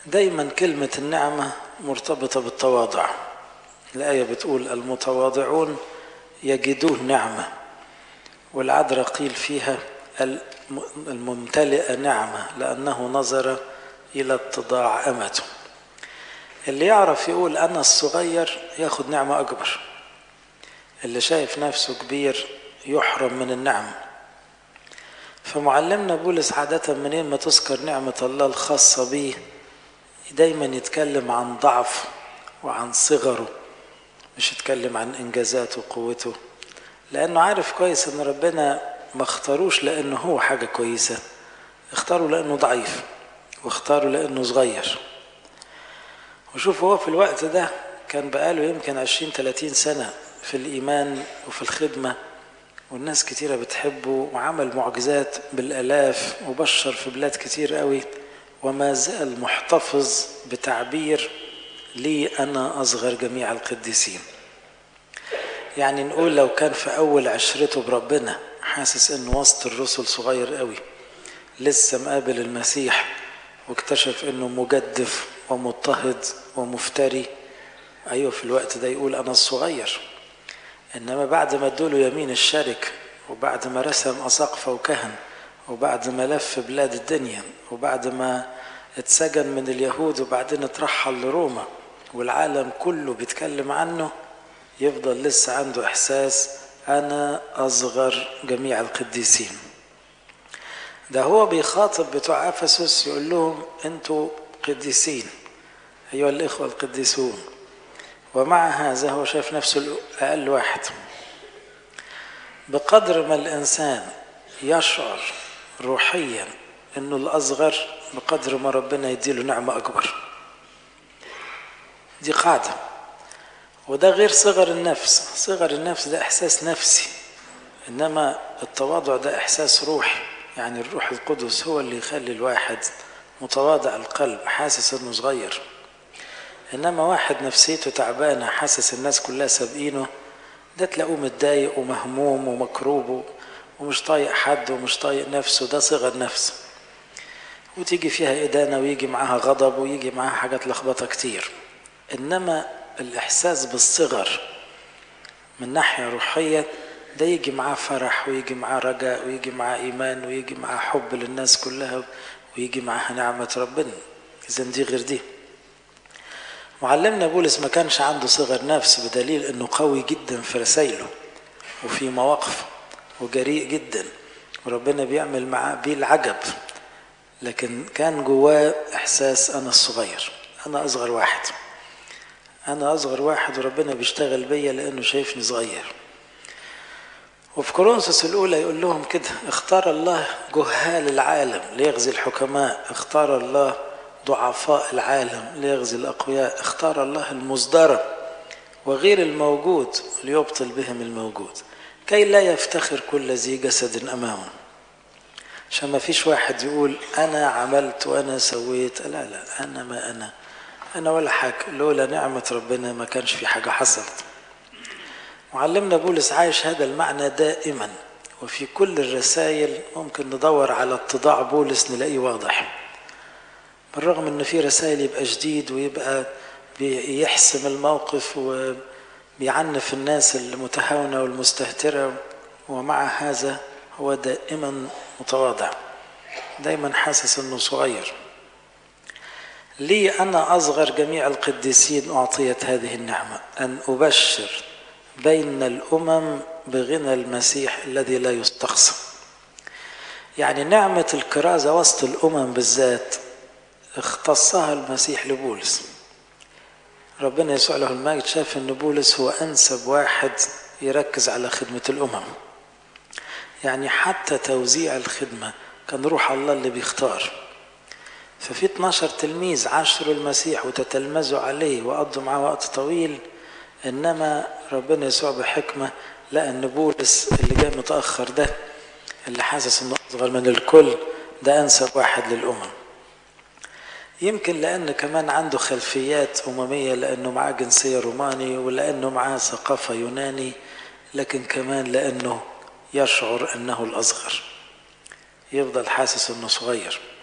دايما كلمة النعمة مرتبطة بالتواضع الآية بتقول المتواضعون يجدون نعمة والعذراء قيل فيها الممتلئة نعمة لأنه نظر إلى اتضاع أمته اللي يعرف يقول أنا الصغير ياخد نعمة أكبر اللي شايف نفسه كبير يحرم من النعمة فمعلمنا بولس عادة منين ما تذكر نعمة الله الخاصة به دايما يتكلم عن ضعف وعن صغره مش يتكلم عن إنجازاته وقوته لأنه عارف كويس إن ربنا ما اختاروش لأنه هو حاجة كويسة اختاروا لأنه ضعيف واختاروا لأنه صغير وشوف هو في الوقت ده كان بقاله يمكن عشرين تلاتين سنة في الإيمان وفي الخدمة والناس كتيرة بتحبه وعمل معجزات بالآلاف وبشر في بلاد كتير قوي وما زال محتفظ بتعبير لي أنا أصغر جميع القديسين يعني نقول لو كان في أول عشرته بربنا حاسس إنه وسط الرسل صغير قوي لسه مقابل المسيح واكتشف إنه مجدف ومضطهد ومفتري أيوه في الوقت ده يقول أنا الصغير إنما بعد ما ادوله يمين الشركة وبعد ما رسم أساقفة وكهن وبعد ما لف بلاد الدنيا وبعد ما اتسجن من اليهود وبعدين اترحل لروما والعالم كله بيتكلم عنه يفضل لسه عنده إحساس أنا أصغر جميع القديسين ده هو بيخاطب بتوع أفسس يقول لهم أنتوا قديسين أيها الإخوة القديسون ومع هذا هو شايف نفسه أقل واحد بقدر ما الإنسان يشعر روحيا أنه الأصغر بقدر ما ربنا يديله نعمة أكبر دي قاعدة وده غير صغر النفس صغر النفس ده إحساس نفسي إنما التواضع ده إحساس روحي يعني الروح القدس هو اللي يخلي الواحد متواضع القلب حاسس إنه صغير إنما واحد نفسيته تعبانة حاسس الناس كلها سابقينه ده تلاقوه متضايق ومهموم ومكروب ومش طايق حد ومش طايق نفسه ده صغر نفس وتيجي فيها إدانة ويجي معاها غضب ويجي معاها حاجات لخبطة كتير إنما الإحساس بالصغر من ناحية روحية ده يجي معاه فرح ويجي معاه رجاء ويجي معاه إيمان ويجي معاه حب للناس كلها ويجي معاها نعمة ربنا إذا دي غير دي معلمنا بولس ما كانش عنده صغر نفس بدليل انه قوي جدا في رسائله وفي مواقفه وجريء جدا وربنا بيعمل معاه بيه العجب لكن كان جواه احساس انا الصغير انا اصغر واحد انا اصغر واحد وربنا بيشتغل بيا لانه شايفني صغير وفي كورنثوس الاولى يقول لهم كده اختار الله جهال العالم ليغزي الحكماء اختار الله ضعفاء العالم ليغزي الأقوياء اختار الله المصدرة وغير الموجود ليبطل بهم الموجود كي لا يفتخر كل ذي جسد أمامه عشان ما فيش واحد يقول أنا عملت وأنا سويت لا لا أنا ما أنا أنا ولا حاجة لولا نعمة ربنا ما كانش في حاجة حصلت معلمنا بولس عايش هذا المعنى دائما وفي كل الرسائل ممكن ندور على اتضاع بولس نلاقيه واضح بالرغم ان في رسائل يبقى جديد ويبقى بيحسم الموقف وبيعنف الناس المتهاونة والمستهترة ومع هذا هو دائما متواضع دايما حاسس انه صغير لي انا اصغر جميع القديسين اعطيت هذه النعمة ان ابشر بين الامم بغنى المسيح الذي لا يستقصى يعني نعمة الكرازة وسط الامم بالذات اختصها المسيح لبولس ربنا يسوع له المجد شاف ان بولس هو انسب واحد يركز على خدمة الامم يعني حتى توزيع الخدمة كان روح الله اللي بيختار ففي 12 تلميذ عاشروا المسيح وتتلمذوا عليه وقضوا معاه وقت طويل انما ربنا يسوع بحكمة لقى ان بولس اللي جاي متأخر ده اللي حاسس انه اصغر من الكل ده انسب واحد للامم يمكن لأن كمان عنده خلفيات أممية لأنه معاه جنسية روماني ولأنه معاه ثقافة يوناني لكن كمان لأنه يشعر أنه الأصغر يفضل حاسس أنه صغير